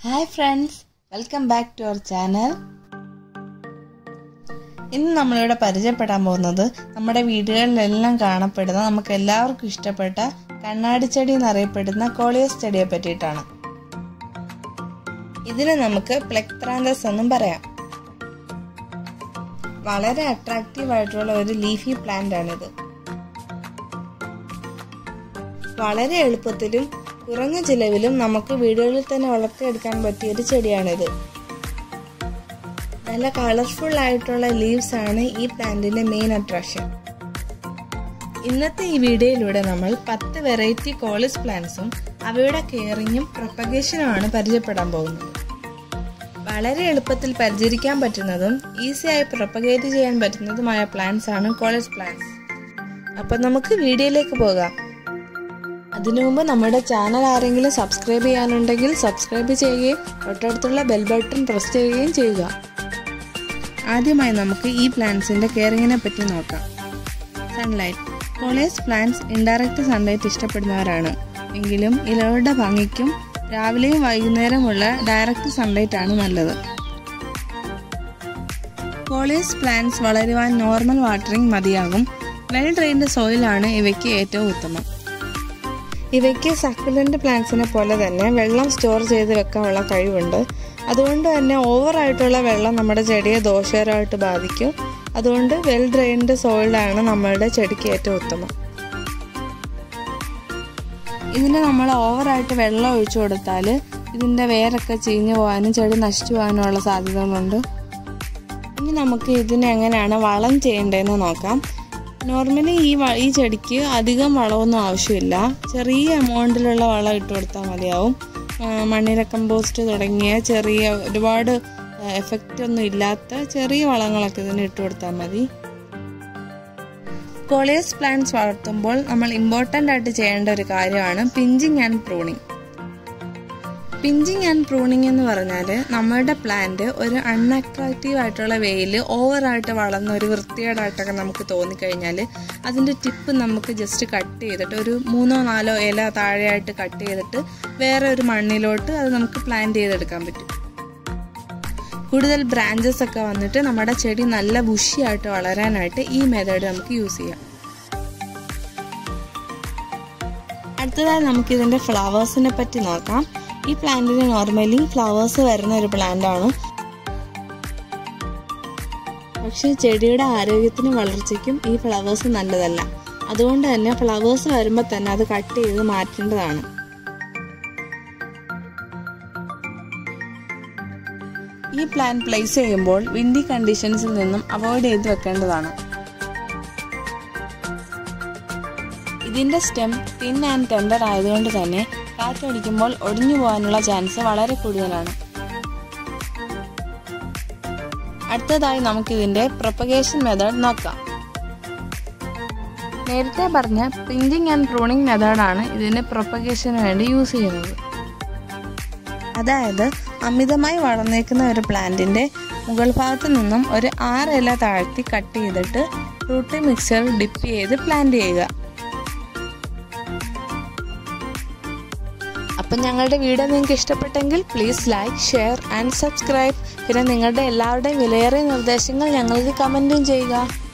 hi friends welcome back to our channel ഇന്ന് നമ്മളിവിടെ പരിചയപ്പെടാൻ പോകുന്നത് നമ്മുടെ വീടുകളിലെല്ലാം കാണപ്പെടുന്ന നമുക്ക് എല്ലാവർക്കും ഇഷ്ടപ്പെട്ട കണ്ണാടി ചെടി എന്നറിയപ്പെടുന്ന കോളിയസ് ചെടിയെ പറ്റിയിട്ടാണ് ഇതിനെ നമുക്ക് പ്ലെക്ത്രാന്തസ് എന്നും പറയാം വളരെ അട്രാക്റ്റീവ് ആയിട്ടുള്ള ഒരു ലീഫി പ്ലാന്റ് ആണിത് വളരെ എളുപ്പത്തിലും കുറഞ്ഞ ചിലവിലും നമുക്ക് വീടുകളിൽ തന്നെ വളർത്തിയെടുക്കാൻ പറ്റിയ ഒരു ചെടിയാണിത് നല്ല കളർഫുൾ ആയിട്ടുള്ള ലീവ്സ് ആണ് ഈ പ്ലാന്റിന്റെ മെയിൻ അട്രാക്ഷൻ ഇന്നത്തെ ഈ വീഡിയോയിലൂടെ നമ്മൾ പത്ത് വെറൈറ്റി കോളിസ് പ്ലാന്റ്സും അവയുടെ കെയറിങ്ങും പ്രൊപ്പഗേഷനുമാണ് പരിചയപ്പെടാൻ പോകുന്നത് വളരെ എളുപ്പത്തിൽ പരിചരിക്കാൻ പറ്റുന്നതും ഈസിയായി പ്രൊപ്പഗേറ്റ് ചെയ്യാൻ പറ്റുന്നതുമായ പ്ലാന്റ്സ് ആണ് കോളിസ് പ്ലാന്റ്സ് അപ്പം നമുക്ക് വീഡിയോയിലേക്ക് പോകാം അതിനു മുമ്പ് നമ്മുടെ ചാനൽ ആരെങ്കിലും സബ്സ്ക്രൈബ് ചെയ്യാനുണ്ടെങ്കിൽ സബ്സ്ക്രൈബ് ചെയ്യുകയും തൊട്ടടുത്തുള്ള ബെൽ ബട്ടൺ പ്രസ് ചെയ്യുകയും ചെയ്യുക ആദ്യമായി നമുക്ക് ഈ പ്ലാന്റ്സിന്റെ കെയറിങ്ങിനെ പറ്റി നോക്കാം sunlight coleus plants indirect sunlight ഇഷ്ടപ്പെടുന്നവരാണ് എങ്കിലും ഇലകളുടെ ഭംഗിക്കും രാവിലെയും വൈകുന്നേരമുള്ള ഡയറക്റ്റ് സൺലൈറ്റ് ആണ് നല്ലത് കോളേജ് പ്ലാന്റ്സ് വളരുവാൻ നോർമൽ വാട്ടറിംഗ് മതിയാകും വെൽ ഡ്രെയിൻഡ് സോയിലാണ് ഇവയ്ക്ക് ഏറ്റവും ഉത്തമം ഇവയ്ക്ക് സക്കുലൻ്റ് പ്ലാന്റ്സിനെ പോലെ തന്നെ വെള്ളം സ്റ്റോർ ചെയ്ത് വെക്കാനുള്ള കഴിവുണ്ട് അതുകൊണ്ട് തന്നെ ഓവറായിട്ടുള്ള വെള്ളം നമ്മുടെ ചെടിയെ ദോഷകരമായിട്ട് ബാധിക്കും അതുകൊണ്ട് വെൽ ഡ്രെയിൻഡ് സോയിലാണ് നമ്മളുടെ ചെടിക്ക് ഏറ്റവും ഉത്തമം ഇതിന് നമ്മൾ ഓവറായിട്ട് വെള്ളം ഒഴിച്ചു കൊടുത്താൽ ഇതിൻ്റെ വേരൊക്കെ ചീഞ്ഞു പോകാനും ചെടി നശിച്ചു പോകാനുമുള്ള സാധ്യതകളുണ്ട് ഇനി നമുക്ക് ഇതിന് എങ്ങനെയാണ് വളം ചെയ്യേണ്ടതെന്ന് നോക്കാം നോർമലി ഈ ഈ ചെടിക്ക് അധികം വളമൊന്നും ആവശ്യമില്ല ചെറിയ എമൗണ്ടിലുള്ള വളം ഇട്ട് കൊടുത്താൽ മതിയാവും മണ്ണിര കമ്പോസ്റ്റ് തുടങ്ങിയ ചെറിയ ഒരുപാട് എഫക്റ്റ് ഒന്നും ഇല്ലാത്ത ചെറിയ വളങ്ങളൊക്കെ ഇതിന് ഇട്ട് കൊടുത്താൽ മതി കോളിയസ് പ്ലാന്റ്സ് വളർത്തുമ്പോൾ നമ്മൾ ഇമ്പോർട്ടൻ്റ് ആയിട്ട് ചെയ്യേണ്ട ഒരു കാര്യമാണ് pinching and pruning pinching and pruning എന്ന് പറഞ്ഞാൽ നമ്മളുടെ പ്ലാന്റ് ഒരു അൺഅട്രാക്റ്റീവ് ആയിട്ടുള്ള വേയിൽ ഓവറായിട്ട് വളർന്ന ഒരു വൃത്തികേടായിട്ടൊക്കെ നമുക്ക് തോന്നിക്കഴിഞ്ഞാൽ അതിൻ്റെ ടിപ്പ് നമുക്ക് ജസ്റ്റ് കട്ട് ചെയ്തിട്ട് ഒരു മൂന്നോ നാലോ ഇല താഴെയായിട്ട് കട്ട് ചെയ്തിട്ട് വേറെ ഒരു മണ്ണിലോട്ട് അത് നമുക്ക് പ്ലാന്റ് ചെയ്തെടുക്കാൻ പറ്റും കൂടുതൽ ബ്രാഞ്ചസ് ഒക്കെ വന്നിട്ട് നമ്മുടെ ചെടി നല്ല ബുഷിയായിട്ട് വളരാനായിട്ട് ഈ മെത്തേഡ് നമുക്ക് യൂസ് ചെയ്യാം അടുത്തതായി നമുക്ക് ഇതിൻ്റെ ഫ്ലവേഴ്സിനെ പറ്റി നോക്കാം ഈ പ്ലാന്റിന് നോർമലി ഫ്ലവേഴ്സ് വരുന്ന ഒരു പ്ലാന്റ് ആണ് പക്ഷെ ചെടിയുടെ ആരോഗ്യത്തിനും വളർച്ചയ്ക്കും ഈ ഫ്ലവേഴ്സ് നല്ലതല്ല അതുകൊണ്ട് തന്നെ ഫ്ലവേഴ്സ് വരുമ്പോൾ തന്നെ അത് കട്ട് ചെയ്ത് മാറ്റേണ്ടതാണ് ഈ പ്ലാൻ പ്ലേസ് ചെയ്യുമ്പോൾ വിൻഡി കണ്ടീഷൻസിൽ നിന്നും അവോയ്ഡ് ചെയ്ത് വെക്കേണ്ടതാണ് ഇതിന്റെ സ്റ്റെം തിൻ ആൻഡ് ടെൻഡർ ആയതുകൊണ്ട് തന്നെ കാറ്റടിക്കുമ്പോൾ ഒടിഞ്ഞു പോകാനുള്ള ചാൻസ് വളരെ കൂടുതലാണ് അടുത്തതായി നമുക്കിതിന്റെ പ്രൊപ്പഗേഷൻ മെത്തേഡ് നോക്കാം നേരത്തെ പറഞ്ഞ പിഞ്ചിങ് ആൻഡ് പ്രൂണിങ് മെത്തേഡാണ് ഇതിന്റെ പ്രൊപ്പഗേഷന് വേണ്ടി യൂസ് ചെയ്യുന്നത് അതായത് അമിതമായി വളർന്നേക്കുന്ന ഒരു പ്ലാന്റിന്റെ മുകൾ ഭാഗത്തു നിന്നും ഒരു ആറ് ഇല താഴ്ത്തി കട്ട് ചെയ്തിട്ട് റൂട്ടി മിക്സർ ഡിപ്പ് ചെയ്ത് പ്ലാന്റ് ചെയ്യുക അപ്പം ഞങ്ങളുടെ വീഡിയോ നിങ്ങൾക്ക് ഇഷ്ടപ്പെട്ടെങ്കിൽ please like share and subscribe പിന്നെ നിങ്ങളുടെ എല്ലാവരുടെയും വിലയേറിയ നിർദ്ദേശങ്ങൾ ഞങ്ങൾക്ക് കമൻറ്റും ചെയ്യുക